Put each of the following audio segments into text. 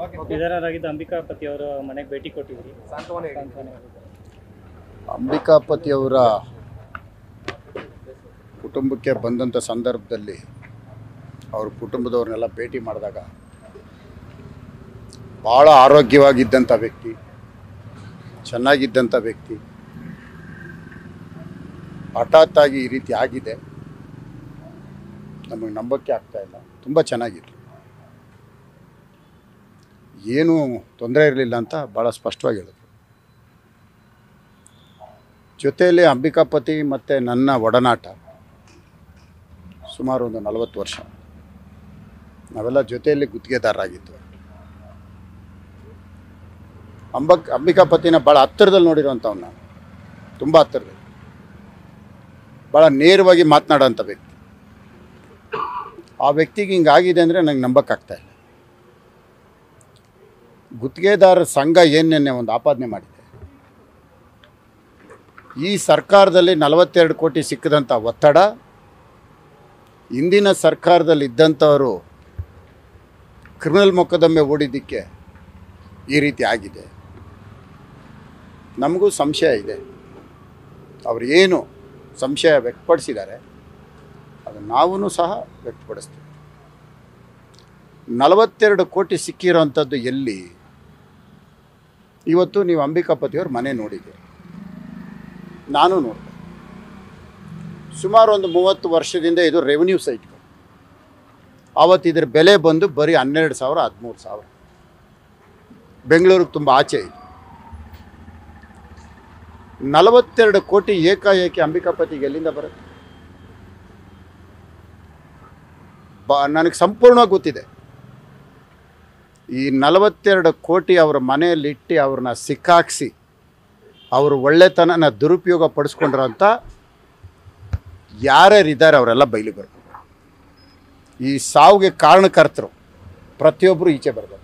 ನಿಧನರಾಗಿದ್ದ ಅಂಬಿಕಾಪತಿ ಅವರ ಮನೆಗೆ ಭೇಟಿ ಕೊಟ್ಟಿದ್ರಿ ಸಾಂತ್ವನ ಹೇಳಿದ್ರು. ಅಂಬಿಕಾಪತಿಯವರ ಕುಟುಂಬಕ್ಕೆ ಬಂದಂಥ ಸಂದರ್ಭದಲ್ಲಿ ಅವ್ರ ಕುಟುಂಬದವ್ರನ್ನೆಲ್ಲ ಭೇಟಿ ಮಾಡಿದಾಗ ಭಾಳ ಆರೋಗ್ಯವಾಗಿದ್ದಂಥ ವ್ಯಕ್ತಿ ಚೆನ್ನಾಗಿದ್ದಂಥ ವ್ಯಕ್ತಿ ಹಠಾತ್ತಾಗಿ ಈ ರೀತಿ ಆಗಿದೆ ನಮಗೆ ನಂಬಕ್ಕೆ ಆಗ್ತಾ ಇಲ್ಲ ತುಂಬ ಚೆನ್ನಾಗಿತ್ತು ಏನೂ ತೊಂದರೆ ಇರಲಿಲ್ಲ ಅಂತ ಭಾಳ ಸ್ಪಷ್ಟವಾಗಿ ಹೇಳಿದ್ರು ಜೊತೆಯಲ್ಲಿ ಅಂಬಿಕಾಪತಿ ಮತ್ತು ನನ್ನ ಒಡನಾಟ ಸುಮಾರು ಒಂದು ನಲವತ್ತು ವರ್ಷ ನಾವೆಲ್ಲ ಜೊತೆಯಲ್ಲಿ ಗುತ್ತಿಗೆದಾರರಾಗಿದ್ದು ಅಂಬಕ್ ಅಂಬಿಕಾಪತಿನ ಭಾಳ ಹತ್ತಿರದಲ್ಲಿ ನೋಡಿರೋಂಥವ್ನು ನಾನು ತುಂಬ ಹತ್ತಿರದಲ್ಲಿ ಭಾಳ ನೇರವಾಗಿ ಮಾತನಾಡೋಂಥ ವ್ಯಕ್ತಿ ಆ ವ್ಯಕ್ತಿಗೆ ಹಿಂಗಾಗಿದೆ ಅಂದರೆ ನಂಗೆ ನಂಬಕ್ಕಾಗ್ತಾ ಇಲ್ಲ ಗುತ್ತಿಗೆದಾರರ ಸಂಘ ಏನೇನೆ ಒಂದು ಆಪಾದನೆ ಮಾಡಿದೆ ಈ ಸರ್ಕಾರದಲ್ಲಿ ನಲವತ್ತೆರಡು ಕೋಟಿ ಸಿಕ್ಕದಂಥ ಒತ್ತಡ ಇಂದಿನ ಸರ್ಕಾರದಲ್ಲಿ ಇದ್ದಂಥವರು ಕ್ರಿಮಿನಲ್ ಮೊಕದ್ದಮೆ ಹೂಡಿದ್ದಕ್ಕೆ ಈ ರೀತಿ ಆಗಿದೆ ನಮಗೂ ಸಂಶಯ ಇದೆ ಅವರು ಏನು ಸಂಶಯ ವ್ಯಕ್ತಪಡಿಸಿದ್ದಾರೆ ಅದು ನಾವೂ ಸಹ ವ್ಯಕ್ತಪಡಿಸ್ತೀವಿ ನಲವತ್ತೆರಡು ಕೋಟಿ ಸಿಕ್ಕಿರೋಂಥದ್ದು ಎಲ್ಲಿ ಇವತ್ತು ನೀವು ಅಂಬಿಕಾಪತಿಯವ್ರ ಮನೆ ನೋಡಿದ್ದೀರಿ ನಾನು ನೋಡಿದೆ ಸುಮಾರು ಒಂದು ಮೂವತ್ತು ವರ್ಷದಿಂದ ಇದು ರೆವಿನ್ಯೂ ಸೈಟ್ಗಳು ಆವತ್ತು ಇದ್ರ ಬೆಲೆ ಬಂದು ಬರೀ ಹನ್ನೆರಡು ಸಾವಿರ ಹದಿಮೂರು ಸಾವಿರ ಬೆಂಗಳೂರಿಗೆ ತುಂಬ ಆಚೆ ಇದೆ ನಲವತ್ತೆರಡು ಕೋಟಿ ಏಕಾಏಕಿ ಅಂಬಿಕಾಪತಿಗೆ ಎಲ್ಲಿಂದ ಬರುತ್ತೆ ಬ ನನಗೆ ಸಂಪೂರ್ಣವಾಗಿ ಗೊತ್ತಿದೆ ಈ ನಲವತ್ತೆರಡು ಕೋಟಿ ಅವರ ಮನೆಯಲ್ಲಿ ಇಟ್ಟು ಅವ್ರನ್ನ ಸಿಕ್ಕಾಕ್ಸಿ ಅವರು ಒಳ್ಳೆತನನ ದುರುಪಯೋಗ ಪಡಿಸ್ಕೊಂಡಿರೋಂಥ ಯಾರ್ಯಾರಿದ್ದಾರೆ ಅವರೆಲ್ಲ ಬಯಲಿಗೆ ಬರ್ಬೇಕು ಈ ಸಾವಿಗೆ ಕಾರಣಕರ್ತರು ಪ್ರತಿಯೊಬ್ಬರು ಈಚೆ ಬರಬೇಕು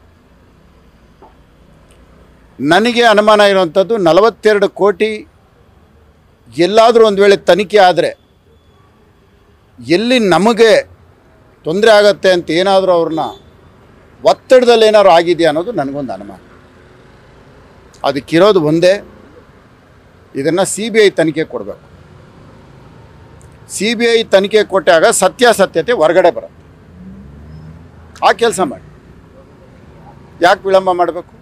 ನನಗೆ ಅನುಮಾನ ಇರುವಂಥದ್ದು ನಲವತ್ತೆರಡು ಕೋಟಿ ಎಲ್ಲಾದರೂ ಒಂದು ವೇಳೆ ತನಿಖೆ ಆದರೆ ಎಲ್ಲಿ ನಮಗೆ ತೊಂದರೆ ಆಗತ್ತೆ ಅಂತ ಏನಾದರೂ ಅವ್ರನ್ನ ಒತ್ತಡದಲ್ಲಿ ಏನಾದ್ರು ಆಗಿದೆಯಾ ಅನ್ನೋದು ನನಗೊಂದು ಅನುಮಾನ ಅದಕ್ಕಿರೋದು ಒಂದೇ ಇದನ್ನು ಸಿ ಬಿ ಐ ತನಿಖೆ ಕೊಡಬೇಕು ಸಿ ಬಿ ಐ ತನಿಖೆ ಕೊಟ್ಟಾಗ ಸತ್ಯಾಸತ್ಯತೆ ಹೊರಗಡೆ ಬರುತ್ತೆ ಆ ಕೆಲಸ ಮಾಡಿ ಯಾಕೆ ವಿಳಂಬ ಮಾಡಬೇಕು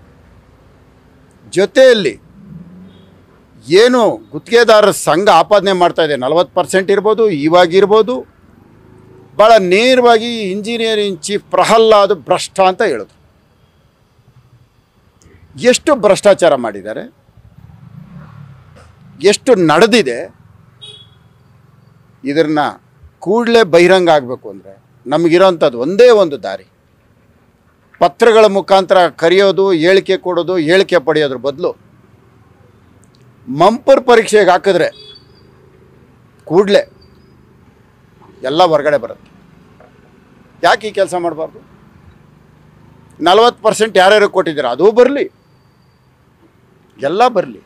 ಜೊತೆಯಲ್ಲಿ ಏನು ಗುತ್ತಿಗೆದಾರರ ಸಂಘ ಆಪಾದನೆ ಮಾಡ್ತಾ ಇದೆ ನಲವತ್ತು ಪರ್ಸೆಂಟ್ ಇರ್ಬೋದು ಇವಾಗಿರ್ಬೋದು ಭಾಳ ನೇರವಾಗಿ ಇಂಜಿನಿಯರಿಂಗ್ ಚೀಫ್ ಪ್ರಹ್ಲಾದ್ ಭ್ರಷ್ಟ ಅಂತ ಹೇಳಿದ್ರು ಎಷ್ಟು ಭ್ರಷ್ಟಾಚಾರ ಮಾಡಿದ್ದಾರೆ ಎಷ್ಟು ನಡೆದಿದೆ ಇದನ್ನ ಕೂಡಲೇ ಬಹಿರಂಗ ಆಗಬೇಕು ಅಂದರೆ ನಮಗಿರೋಂಥದ್ದು ಒಂದೇ ಒಂದು ದಾರಿ ಪತ್ರಗಳ ಮುಖಾಂತರ ಕರೆಯೋದು ಹೇಳಿಕೆ ಕೊಡೋದು ಹೇಳಿಕೆ ಪಡೆಯೋದ್ರ ಬದಲು ಮಂಪರ್ ಪರೀಕ್ಷೆಗೆ ಹಾಕಿದ್ರೆ ಕೂಡಲೇ ಎಲ್ಲ ಹೊರಗಡೆ ಬರುತ್ತೆ ಯಾಕೆ ಈ ಕೆಲಸ ಮಾಡಬಾರ್ದು ನಲವತ್ತು ಪರ್ಸೆಂಟ್ ಯಾರ್ಯಾರು ಕೊಟ್ಟಿದ್ದೀರ ಅದೂ ಬರಲಿ ಎಲ್ಲ ಬರಲಿ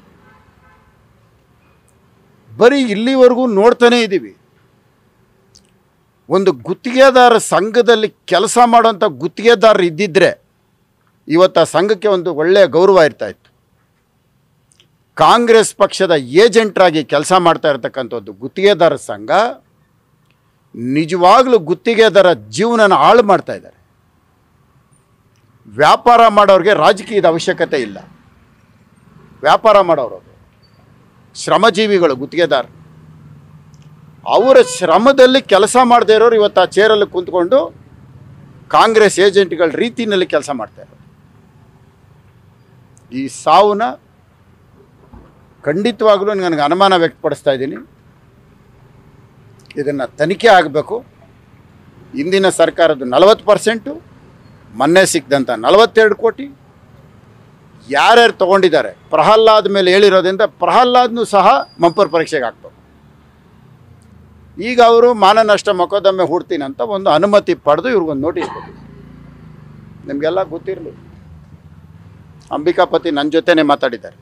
ಬರೀ ಇಲ್ಲಿವರೆಗೂ ನೋಡ್ತಾನೇ ಇದ್ದೀವಿ ಒಂದು ಗುತ್ತಿಗೆದಾರ ಸಂಘದಲ್ಲಿ ಕೆಲಸ ಮಾಡೋಂಥ ಗುತ್ತಿಗೆದಾರರು ಇದ್ದಿದ್ರೆ ಇವತ್ತು ಆ ಸಂಘಕ್ಕೆ ಒಂದು ಒಳ್ಳೆಯ ಗೌರವ ಇರ್ತಾ ಇತ್ತು ಕಾಂಗ್ರೆಸ್ ಪಕ್ಷದ ಏಜೆಂಟ್ರಾಗಿ ಕೆಲಸ ಮಾಡ್ತಾ ಇರತಕ್ಕಂಥದ್ದು ಗುತ್ತಿಗೆದಾರ ಸಂಘ ನಿಜವಾಗ್ಲೂ ಗುತ್ತಿಗೆದಾರ ಜೀವನನ ಹಾಳು ಮಾಡ್ತಾ ಇದ್ದಾರೆ ವ್ಯಾಪಾರ ಮಾಡೋರಿಗೆ ರಾಜಕೀಯದ ಅವಶ್ಯಕತೆ ಇಲ್ಲ ವ್ಯಾಪಾರ ಮಾಡೋರು ಅದು. ಶ್ರಮಜೀವಿಗಳು ಗುತ್ತಿಗೆದಾರ ಅವರ ಶ್ರಮದಲ್ಲಿ ಕೆಲಸ ಮಾಡದೇ ಇರೋರು ಇವತ್ತು ಆ ಚೇರಲ್ಲಿ ಕುಂತ್ಕೊಂಡು ಕಾಂಗ್ರೆಸ್ ಏಜೆಂಟ್ಗಳ ರೀತಿಯಲ್ಲಿ ಕೆಲಸ ಮಾಡ್ತಾ ಇರೋರು ಈ ಸಾವನ್ನ ಖಂಡಿತವಾಗ್ಲೂ ನನಗೆ ಅನುಮಾನ ವ್ಯಕ್ತಪಡಿಸ್ತಾ ಇದ್ದೀನಿ ಇದನ್ನು ತನಿಖೆ ಆಗಬೇಕು ಇಂದಿನ ಸರ್ಕಾರದ ನಲವತ್ತು ಪರ್ಸೆಂಟು ಮೊನ್ನೆ ಸಿಕ್ಕಿದಂಥ ನಲವತ್ತೆರಡು ಕೋಟಿ ಯಾರ್ಯಾರು ತೊಗೊಂಡಿದ್ದಾರೆ ಪ್ರಹ್ಲಾದ್ ಮೇಲೆ ಹೇಳಿರೋದ್ರಿಂದ ಪ್ರಹ್ಲಾದ್ನು ಸಹ ಮಂಪರ್ ಪರೀಕ್ಷೆಗೆ ಹಾಕ್ಬೇಕು ಈಗ ಅವರು ಮಾನನಷ್ಟ ಮೊಕದ್ದಮೆ ಹೂಡ್ತೀನಿ ಅಂತ ಒಂದು ಅನುಮತಿ ಪಡೆದು ಇವ್ರಿಗೊಂದು ನೋಟಿಸ್ ಕೊಟ್ಟಿದ್ದಾರೆ ನಿಮಗೆಲ್ಲ ಗೊತ್ತಿರಲಿ ಅಂಬಿಕಾಪತಿ ನನ್ನ ಜೊತೆನೇ ಮಾತಾಡಿದ್ದಾರೆ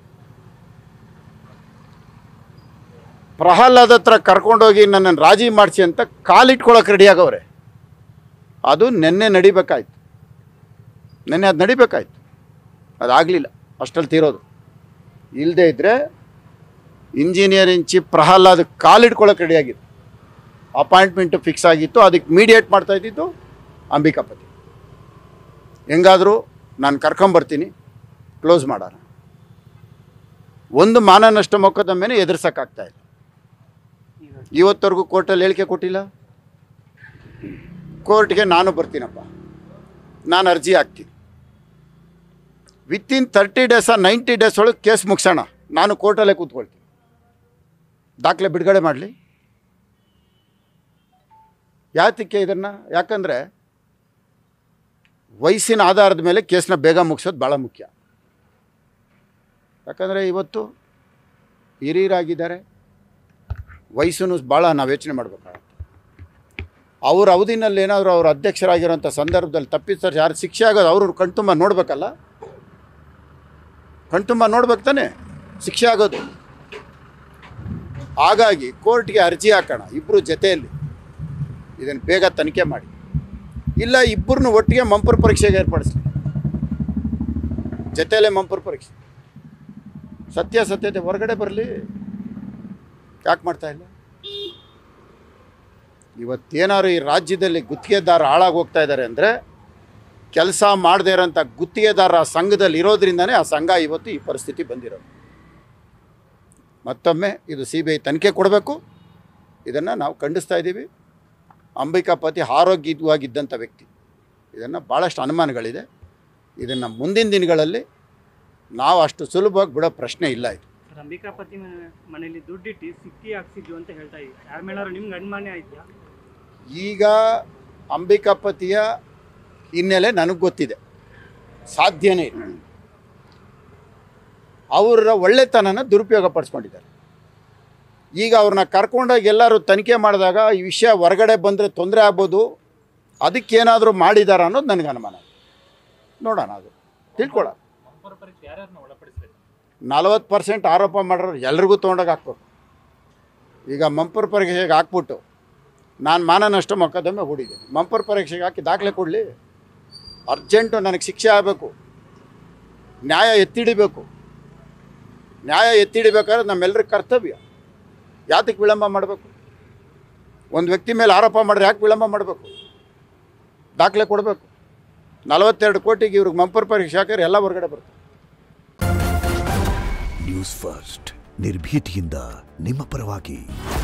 ಪ್ರಹ್ಲಾದ್ ಹತ್ರ ಕರ್ಕೊಂಡೋಗಿ ನನ್ನನ್ನು ರಾಜಿ ಮಾಡಿಸಿ ಅಂತ ಕಾಲಿಟ್ಕೊಳಕ್ಕೆ ರೆಡಿ ಆಗವ್ರೆ ಅದು ನೆನ್ನೆ ನಡಿಬೇಕಾಯ್ತು ನೆನ್ನೆ ಅದು ನಡಿಬೇಕಾಯ್ತು ಅದಾಗಲಿಲ್ಲ ಅಷ್ಟರಲ್ಲಿ ತೀರೋದು ಇಲ್ಲದೆ ಇದ್ದರೆ ಇಂಜಿನಿಯರಿಂಗ್ ಚೀಫ್ ಪ್ರಹ್ಲಾದ್ ಕಾಲಿಡ್ಕೊಳ್ಳೋಕೆ ರೆಡಿಯಾಗಿತ್ತು ಅಪಾಯಿಂಟ್ಮೆಂಟು ಫಿಕ್ಸ್ ಆಗಿತ್ತು ಅದಕ್ಕೆ ಮೀಡಿಯೇಟ್ ಮಾಡ್ತಾ ಇದ್ದಿದ್ದು ಅಂಬಿಕಾಪತಿ ಹೆಂಗಾದರೂ ನಾನು ಕರ್ಕೊಂಬರ್ತೀನಿ ಕ್ಲೋಸ್ ಮಾಡೋಣ ಒಂದು ಮಾನನಷ್ಟ ಮೊಕದ್ದಮೆನೇ ಎದುರ್ಸೋಕ್ಕಾಗ್ತಾ ಇಲ್ಲ ಇವತ್ತವರೆಗೂ ಕೋರ್ಟಲ್ಲಿ ಹೇಳಿಕೆ ಕೊಟ್ಟಿಲ್ಲ ಕೋರ್ಟ್ಗೆ ನಾನು ಬರ್ತೀನಪ್ಪ ನಾನು ಅರ್ಜಿ ಹಾಕ್ತೀನಿ within thirty days ninety days ಒಳಗೆ ಕೇಸ್ ಮುಗಿಸೋಣ ನಾನು ಕೋರ್ಟಲ್ಲೇ ಕೂತ್ಕೊಳ್ತೀನಿ ದಾಖಲೆ ಬಿಡುಗಡೆ ಮಾಡಲಿ ಯಾತಕ್ಕೆ ಇದನ್ನು ಯಾಕಂದರೆ ವಯಸ್ಸಿನ ಆಧಾರದ ಮೇಲೆ ಕೇಸ್ನ ಬೇಗ ಮುಗಿಸೋದು ಭಾಳ ಮುಖ್ಯ ಯಾಕಂದರೆ ಇವತ್ತು ಹಿರಿಯರಾಗಿದ್ದಾರೆ ವಯಸ್ಸನ್ನು ಭಾಳ ನಾವು ಯೋಚನೆ ಮಾಡಬೇಕಾಗತ್ತೆ ಅವ್ರ ಅವಧಿನಲ್ಲಿ ಏನಾದರೂ ಅವ್ರ ಅಧ್ಯಕ್ಷರಾಗಿರೋಂಥ ಸಂದರ್ಭದಲ್ಲಿ ತಪ್ಪಿಸ್ತಾರೆ ಯಾರು ಶಿಕ್ಷೆ ಆಗೋದು ಅವರು ಕಣ್ತುಂಬ ನೋಡಬೇಕಲ್ಲ ಕಣ್ತುಂಬ ನೋಡ್ಬೇಕು ತಾನೆ ಶಿಕ್ಷೆ ಆಗೋದು ಹಾಗಾಗಿ ಕೋರ್ಟ್ಗೆ ಅರ್ಜಿ ಹಾಕೋಣ ಇಬ್ಬರು ಜೊತೆಯಲ್ಲಿ ಇದನ್ನು ಬೇಗ ತನಿಖೆ ಮಾಡಿ ಇಲ್ಲ ಇಬ್ಬರನ್ನು ಒಟ್ಟಿಗೆ ಮಂಪರ್ ಪರೀಕ್ಷೆಗೆ ಏರ್ಪಡಿಸಿ ಜೊತೆಯಲ್ಲೇ ಮಂಪರ್ ಪರೀಕ್ಷೆ ಸತ್ಯಾಸತ್ಯತೆ ಹೊರಗಡೆ ಬರಲಿ ಯಾಕೆ ಮಾಡ್ತಾ ಇಲ್ಲ ಇವತ್ತೇನಾದ್ರು ಈ ರಾಜ್ಯದಲ್ಲಿ ಗುತ್ತಿಗೆದಾರ ಹಾಳಾಗಿ ಹೋಗ್ತಾ ಇದ್ದಾರೆ ಅಂದರೆ ಕೆಲಸ ಮಾಡದೇ ಇರೋಂಥ ಗುತ್ತಿಗೆದಾರ ಆ ಸಂಘದಲ್ಲಿ ಇರೋದ್ರಿಂದನೇ ಆ ಸಂಘ ಇವತ್ತು ಈ ಪರಿಸ್ಥಿತಿ ಬಂದಿರೋದು ಮತ್ತೊಮ್ಮೆ ಇದು ಸಿ ಬಿ ಐ ತನಿಖೆ ಕೊಡಬೇಕು ಇದನ್ನು ನಾವು ಖಂಡಿಸ್ತಾ ಇದ್ದೀವಿ ಅಂಬಿಕಾಪತಿ ಆರೋಗ್ಯವಾಗಿದ್ದಂಥ ವ್ಯಕ್ತಿ ಇದನ್ನು ಭಾಳಷ್ಟು ಅನುಮಾನಗಳಿದೆ ಇದನ್ನು ಮುಂದಿನ ದಿನಗಳಲ್ಲಿ ನಾವು ಅಷ್ಟು ಸುಲಭವಾಗಿ ಬಿಡೋ ಪ್ರಶ್ನೆ ಇಲ್ಲ ಇದು ಸರ್ ಅಂಬಿಕಾಪತಿ ಮನೆ- ಮನೆಯಲ್ಲಿ ದುಡ್ಡಿಟ್ಟು ಸಿಕ್ಕಿ ಹಾಕ್ಸಿದ್ವು ಅಂತ ಹೇಳ್ತಾ ಇದ್ದೀವಿ ಯಾರ ಮೇಲಾದ್ರು ನಿಮ್ಗೆ ಅನುಮಾನ ಆಯ್ತಾ ಈಗ ಅಂಬಿಕಾಪತಿಯ ಹಿನ್ನೆಲೆ ನನಗೆ ಗೊತ್ತಿದೆ ಸಾಧ್ಯನೇ ಇಲ್ಲ ಅವರ ಒಳ್ಳೆತನನ ದುರುಪಯೋಗ ಪಡಿಸ್ಕೊಂಡಿದ್ದಾರೆ ಈಗ ಅವ್ರನ್ನ ಕರ್ಕೊಂಡೋಗಿ ಎಲ್ಲರೂ ತನಿಖೆ ಮಾಡಿದಾಗ ಈ ವಿಷಯ ಹೊರಗಡೆ ಬಂದರೆ ತೊಂದರೆ ಆಗ್ಬೋದು ಅದಕ್ಕೇನಾದರೂ ಮಾಡಿದಾರ ಅನ್ನೋದು ನನಗೆ ಅನುಮಾನ ನೋಡೋಣ ಅದು ತಿಳ್ಕೊಳ್ಳೋಣ ನಲವತ್ತು ಪರ್ಸೆಂಟ್ ಆರೋಪ ಮಾಡೋರು ಎಲ್ರಿಗೂ ತೊಗೊಂಡೋಗಿ ಹಾಕ್ಬೇಕು ಈಗ ಮಂಪರ್ ಪರೀಕ್ಷೆಗೆ ಹಾಕ್ಬಿಟ್ಟು ನಾನು ಮಾನನಷ್ಟ ಮೊಕದ್ದಮೆ ಹೂಡಿದ್ದೀನಿ ಮಂಪರ್ ಪರೀಕ್ಷೆಗೆ ಹಾಕಿ ದಾಖಲೆ ಕೊಡಲಿ ಅರ್ಜೆಂಟು ನನಗೆ ಶಿಕ್ಷೆ ಆಗಬೇಕು ನ್ಯಾಯ ಎತ್ತಿಡಿಬೇಕು ನ್ಯಾಯ ಎತ್ತಿಡಿಬೇಕಾದ್ರೆ ನಮ್ಮೆಲ್ಲರ ಕರ್ತವ್ಯ ಯಾತಕ್ಕೆ ವಿಳಂಬ ಮಾಡಬೇಕು ಒಂದು ವ್ಯಕ್ತಿ ಮೇಲೆ ಆರೋಪ ಮಾಡಿದ್ರೆ ಯಾಕೆ ವಿಳಂಬ ಮಾಡಬೇಕು ದಾಖಲೆ ಕೊಡಬೇಕು ನಲವತ್ತೆರಡು ಕೋಟಿಗೆ ಇವ್ರಿಗೆ ಮಂಪರ್ ಪರೀಕ್ಷೆ ಹಾಕಿದ್ರೆ ಎಲ್ಲ ಹೊರಗಡೆ ಬರ್ತದೆ ನ್ಯೂಸ್ ಫಸ್ಟ್ ನಿರ್ಭೀತಿಯಿಂದ ನಿಮ್ಮ ಪರವಾಗಿ